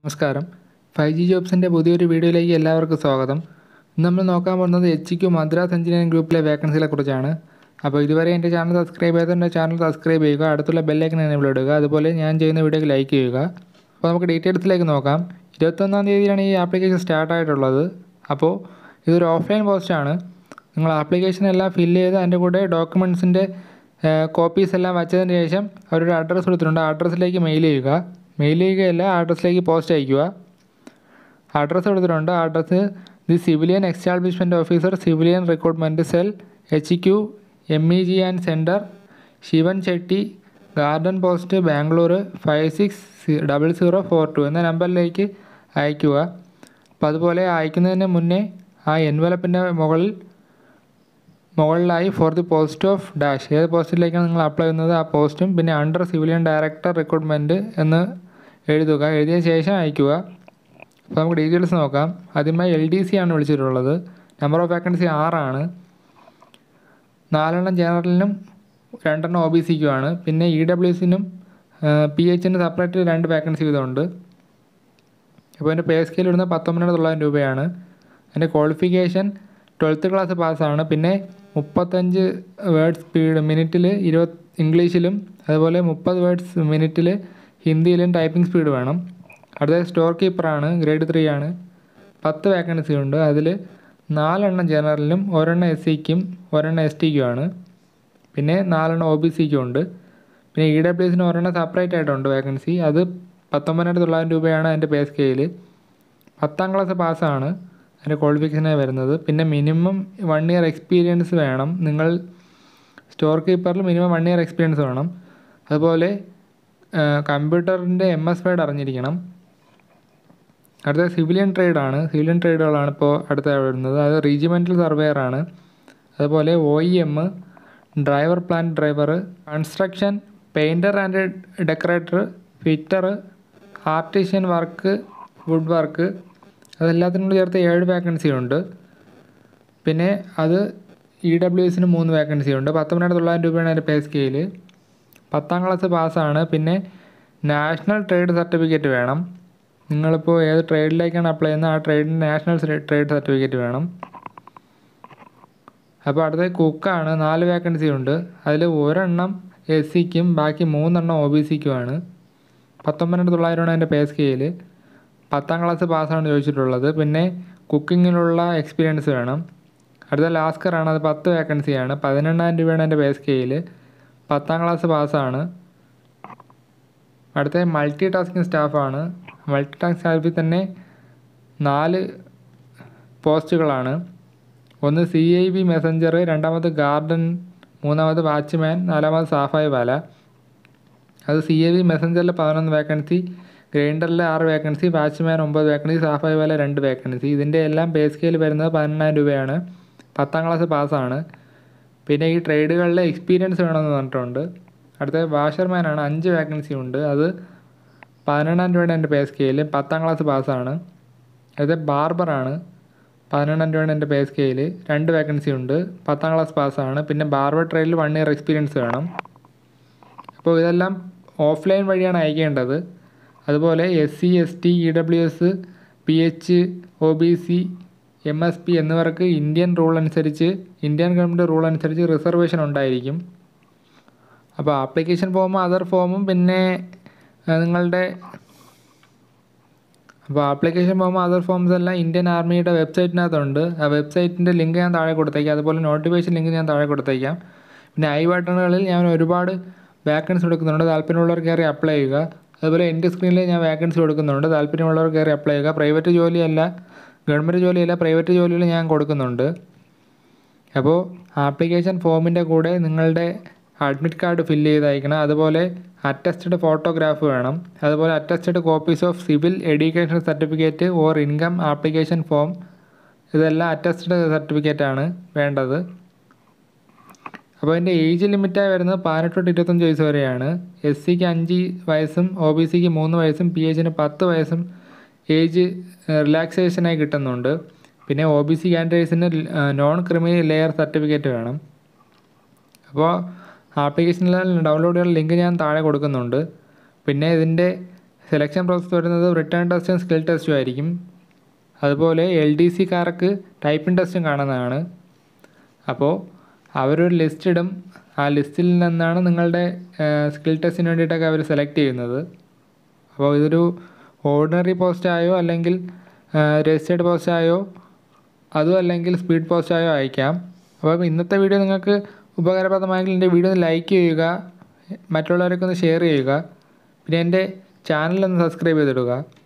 നമസ്കാരം five G ജോബ്സിൻ്റെ പുതിയൊരു വീഡിയോയിലേക്ക് എല്ലാവർക്കും സ്വാഗതം ഇന്ന് നമ്മൾ നോക്കാൻ പോകുന്നത് എച്ച് ക്യു മദ്രാസ് എഞ്ചിനീയറിംഗ് ഗ്രൂപ്പിലെ വേക്കൻസികളെ കുറിച്ചാണ് അപ്പോൾ ഇതുവരെ എൻ്റെ ചാനൽ സബ്സ്ക്രൈബ് ചെയ്തതിൻ്റെ ചാനൽ സബ്സ്ക്രൈബ് ചെയ്യുക അടുത്തുള്ള ബെല്ലൈക്കൻ എനേബിൾ ഇടുക അതുപോലെ ഞാൻ ചെയ്യുന്ന വീഡിയോക്ക് ലൈക്ക് ചെയ്യുക അപ്പോൾ നമുക്ക് ഡീറ്റെയിൽസിലേക്ക് നോക്കാം ഇരുപത്തൊന്നാം തീയതിയാണ് ഈ ആപ്ലിക്കേഷൻ സ്റ്റാർട്ട് ആയിട്ടുള്ളത് അപ്പോൾ ഇതൊരു ഓഫ്ലൈൻ പോസ്റ്റാണ് നിങ്ങൾ ആപ്ലിക്കേഷൻ എല്ലാം ഫില്ല് ചെയ്ത് അതിൻ്റെ കൂടെ ഡോക്യുമെൻറ്റ്സിൻ്റെ കോപ്പീസ് എല്ലാം വച്ചതിന് ശേഷം അവരൊരു അഡ്രസ്സ് കൊടുത്തിട്ടുണ്ട് ആ അഡ്രസ്സിലേക്ക് മെയിൽ ചെയ്യുക മെയിൽ ചെയ്യുകയല്ല ആ അഡ്രസ്സിലേക്ക് പോസ്റ്റ് അയക്കുക അഡ്രസ്സ് കൊടുത്തിട്ടുണ്ട് ആ address the civilian establishment officer civilian recruitment cell H Q M E G and centre Shivan Chetty garden post Bangalore five six double zero four two എന്ന നമ്പറിലേക്ക് അയയ്ക്കുക അപ്പോൾ അതുപോലെ അയക്കുന്നതിന് മുന്നേ ആ എൻവലപ്പിൻ്റെ മുകളിൽ മുകളിലായി for the post of dash ഏത് പോസ്റ്റിലേക്കാണ് നിങ്ങൾ അപ്ലൈ ചെയ്യുന്നത് ആ പോസ്റ്റും പിന്നെ അണ്ടർ സിവിലിയൻ ഡയറക്ടർ റിക്രൂട്ട്മെൻറ്റ് എന്ന് എഴുതുക എഴുതിയ ശേഷം അയക്കുക അപ്പോൾ നമുക്ക് ഡീറ്റെയിൽസ് നോക്കാം ആദ്യമായി എൽ ഡി സി ആണ് വിളിച്ചിട്ടുള്ളത് നമ്പർ ഓഫ് വേക്കൻസി ആറാണ് നാലെണ്ണം ജനറലിനും രണ്ടെണ്ണം ഒ ബി സിക്കുമാണ് പിന്നെ ഇ ഡബ്ല്യു എസിനും പി എച്ചിന് സെപ്പറേറ്റ് രണ്ട് വേക്കൻസി വീതമുണ്ട് അപ്പോൾ എൻ്റെ പേ സ്കെയിൽ ഇടുന്നത് പത്തൊമ്പതിനായിരത്തി തൊള്ളായിരം രൂപയാണ് എൻ്റെ ക്വാളിഫിക്കേഷൻ ട്വൽത്ത് ക്ലാസ് പാസ്സാണ് പിന്നെ മുപ്പത്തഞ്ച് വേർഡ് സ്പീഡ് മിനിറ്റിൽ ഇരുപത് ഇംഗ്ലീഷിലും അതുപോലെ മുപ്പത് വേർഡ്സ് മിനിറ്റിൽ ഹിന്ദിയിലും ടൈപ്പിംഗ് സ്പീഡ് വേണം അടുത്ത സ്റ്റോർ കീപ്പറാണ് ഗ്രേഡ് ത്രീ ആണ് പത്ത് വേക്കൻസി ഉണ്ട് അതിൽ നാലെണ്ണം ജനറലിനും ഒരെണ്ണം എസ് സിക്കും ഒരെണ്ണം എസ് ടിക്കും ആണ് പിന്നെ നാലെണ്ണം ഒ ബി സിക്കും ഉണ്ട് പിന്നെ ഇ ഡബ്ല്യു എസിന് ഒരെണ്ണം സെപ്പറേറ്റ് ആയിട്ടുണ്ട് വേക്കൻസി അത് പത്തൊമ്പതിനായിരത്തി തൊള്ളായിരം രൂപയാണ് അതിൻ്റെ പേ സ്കെയിൽ പത്താം ക്ലാസ് പാസ്സാണ് അതിൻ്റെ ക്വാളിഫിക്കേഷനായി വരുന്നത് പിന്നെ മിനിമം വൺ ഇയർ എക്സ്പീരിയൻസ് വേണം നിങ്ങൾ സ്റ്റോർ കീപ്പറിൽ മിനിമം വൺ ഇയർ എക്സ്പീരിയൻസ് വേണം അതുപോലെ കമ്പ്യൂട്ടറിൻ്റെ എം എസ് വേർഡ് അറിഞ്ഞിരിക്കണം അടുത്ത സിവിലിയൻ ട്രേഡാണ് സിവിലിയൻ ട്രേഡുകളാണ് ഇപ്പോൾ അടുത്ത വരുന്നത് അത് റീജിമെൻറ്റൽ സർവേയർ ആണ് അതുപോലെ O E M driver plan driver construction painter and decorator fitter artisan work wood work അതെല്ലാത്തിനും കൂടി ചേർത്ത് ഏഴ് വേക്കൻസി ഉണ്ട് പിന്നെ അത് ഇ ഡബ്ല്യു എസിന് മൂന്ന് വേക്കൻസി ഉണ്ട് പത്തൊമ്പതിനായിരത്തി തൊള്ളായിരം രൂപയാണ് അതിൻ്റെ പേ സ്കെയിൽ പത്താം ക്ലാസ് പാസ്സാണ് പിന്നെ നാഷണൽ ട്രേഡ് സർട്ടിഫിക്കറ്റ് വേണം നിങ്ങളിപ്പോൾ ഏത് ട്രേഡിലേക്കാണ് അപ്ലൈ ചെയ്യുന്നത് ആ ട്രേഡിന് നാഷണൽ ട്രേഡ് സർട്ടിഫിക്കറ്റ് വേണം അപ്പോൾ അടുത്ത കുക്കാണ് നാല് വേക്കൻസി ഉണ്ട് അതിൽ ഒരെണ്ണം എസ് സിക്കും ബാക്കി മൂന്നെണ്ണം ഒ ബി സിക്കുമാണ് പത്തൊമ്പതിനായിരത്തി തൊള്ളായിരമാണ് അതിൻ്റെ പേ സ്കെയിൽ പത്താം ക്ലാസ് പാസ്സാണ് ചോദിച്ചിട്ടുള്ളത് പിന്നെ കുക്കിങ്ങിലുള്ള എക്സ്പീരിയൻസ് വേണം അടുത്ത ലാസ്കറാണ് അത് പത്ത് വേക്കൻസിയാണ് പതിനെണ്ണായിരം രൂപയാണ് എൻ്റെ പേ സ്കെയിൽ പത്താം ക്ലാസ് പാസ്സാണ് അടുത്ത മൾട്ടി ടാസ്കിങ് സ്റ്റാഫാണ് മൾട്ടി ടാസ്ക് സ്റ്റാഫിൽ തന്നെ നാല് പോസ്റ്റുകളാണ് ഒന്ന് സി ഐ ബി മെസ്സഞ്ചർ രണ്ടാമത് ഗാർഡൻ മൂന്നാമത് വാച്ച്മാൻ നാലാമത് സാഫായി വാല അത് സി ഐ ബി മെസ്സഞ്ചറിൽ പതിനൊന്ന് വേക്കൻസി ഗ്രൈൻഡറിൽ ആറ് വേക്കൻസി വാച്ച്മാൻ ഒമ്പത് വേക്കൻസി സാഫായി വാല രണ്ട് വേക്കൻസി ഇതിൻ്റെ എല്ലാം പേ സ്കെയിൽ വരുന്നത് പതിനെണ്ണായിരം രൂപയാണ് പത്താം ക്ലാസ് പാസ്സാണ് പിന്നെ ഈ ട്രേഡുകളിലെ എക്സ്പീരിയൻസ് വേണമെന്ന് പറഞ്ഞിട്ടുണ്ട് അടുത്ത വാഷർമാനാണ് അഞ്ച് വേക്കൻസി ഉണ്ട് അത് പതിനെണ്ണായിരം രൂപയുടെ എൻ്റെ പേ സ്കെയിൽ പത്താം ക്ലാസ് പാസ്സാണ് അടുത്ത ബാർബറാണ് പതിനെണ്ണായിരം രൂപയുടെ എൻ്റെ പേ സ്കെയിൽ രണ്ട് വേക്കൻസി ഉണ്ട് പത്താം ക്ലാസ് പാസ്സാണ് പിന്നെ ബാർബർ ട്രേഡിൽ വൺ ഇയർ എക്സ്പീരിയൻസ് വേണം അപ്പോൾ ഇതെല്ലാം ഓഫ്ലൈൻ വഴിയാണ് അയക്കേണ്ടത് അതുപോലെ S C S T E W S P H O B C M S P എന്നിവർക്ക് ഇന്ത്യൻ റൂൾ അനുസരിച്ച് ഇന്ത്യൻ ഗവൺമെൻറ് റൂൾ അനുസരിച്ച് റിസർവേഷൻ ഉണ്ടായിരിക്കും അപ്പോൾ ആപ്ലിക്കേഷൻ ഫോമും അതർ ഫോമും പിന്നെ നിങ്ങളുടെ അപ്പോൾ ആപ്ലിക്കേഷൻ ഫോമും അതർ ഫോംസ് എല്ലാം ഇന്ത്യൻ ആർമിയുടെ വെബ്സൈറ്റിനകത്തുണ്ട് ആ വെബ്സൈറ്റിൻ്റെ ലിങ്ക് ഞാൻ താഴെ കൊടുത്തേക്കാം അതുപോലെ നോട്ടിഫിക്കേഷൻ ലിങ്ക് ഞാൻ താഴെ കൊടുത്തേക്കാം പിന്നെ ഐ ബട്ടണുകളിൽ ഞാൻ ഒരുപാട് വാക്കൻസി കൊടുക്കുന്നുണ്ട് താല്പര്യമുള്ളവർ കയറി അപ്ലൈ ചെയ്യുക അതുപോലെ എൻ്റെ സ്ക്രീനിൽ ഞാൻ വാക്കൻസി കൊടുക്കുന്നുണ്ട് താല്പര്യമുള്ളവർ കയറി അപ്ലൈ ചെയ്യുക പ്രൈവറ്റ് ജോലിയല്ല ഗവൺമെൻറ് ജോലിയല്ല പ്രൈവറ്റ് ജോലികൾ ഞാൻ കൊടുക്കുന്നുണ്ട് അപ്പോൾ ആപ്ലിക്കേഷൻ ഫോമിൻ്റെ കൂടെ നിങ്ങളുടെ അഡ്മിറ്റ് കാർഡ് ഫില്ല് ചെയ്ത് അയക്കണം അതുപോലെ അറ്റസ്റ്റഡ് ഫോട്ടോഗ്രാഫ് വേണം അതുപോലെ attested copies of civil education certificate or income application form ഇതെല്ലാം അറ്റസ്റ്റഡ് സർട്ടിഫിക്കറ്റ് ആണ് വേണ്ടത് അപ്പോൾ അതിൻ്റെ ഏജ് ലിമിറ്റായി വരുന്നത് പതിനെട്ട് തൊട്ട് ഇരുപത്തഞ്ച് വയസ്സ് വരെയാണ് എസ് സിക്ക് അഞ്ച് വയസ്സും ഒ ബി സിക്ക് മൂന്ന് വയസ്സും പി എച്ചിന് പത്ത് വയസ്സും ഏജ് റിലാക്സേഷനായി കിട്ടുന്നുണ്ട് പിന്നെ ഒ ബി സി കാൻഡിഡേറ്റ്സിന് നോൺ ക്രിമിനൽ ലെയർ സർട്ടിഫിക്കറ്റ് വേണം അപ്പോൾ ആപ്ലിക്കേഷനിൽ ഡൗൺലോഡ് ചെയ്യാനുള്ള ലിങ്ക് ഞാൻ താഴെ കൊടുക്കുന്നുണ്ട് പിന്നെ ഇതിൻ്റെ സെലക്ഷൻ പ്രോസസ്സ് വരുന്നത് റിട്ടേൺ ടെസ്റ്റും സ്കിൽ ടെസ്റ്റും ആയിരിക്കും അതുപോലെ എൽ ഡി സിക്കാർക്ക് ടൈപ്പിംഗ് ടെസ്റ്റും കാണുന്നതാണ് അപ്പോൾ അവരൊരു ലിസ്റ്റ് ഇടും ആ ലിസ്റ്റിൽ നിന്നാണ് നിങ്ങളുടെ സ്കിൽ ടെസ്റ്റിന് വേണ്ടിയിട്ടൊക്കെ അവർ സെലക്ട് ചെയ്യുന്നത് അപ്പോൾ ഇതൊരു ഓർഡിനറി പോസ്റ്റായോ അല്ലെങ്കിൽ രജിസ്റ്റേർഡ് പോസ്റ്റായോ അതും അല്ലെങ്കിൽ സ്പീഡ് പോസ്റ്റായോ അയക്കാം അപ്പോൾ ഇന്നത്തെ വീഡിയോ നിങ്ങൾക്ക് ഉപകാരപ്രദമായെങ്കിൽ എൻ്റെ വീഡിയോ ഒന്ന് ലൈക്ക് ചെയ്യുക മറ്റുള്ളവരൊക്കെ ഒന്ന് ഷെയർ ചെയ്യുക പിന്നെ എൻ്റെ ചാനലൊന്ന് സബ്സ്ക്രൈബ് ചെയ്തിടുക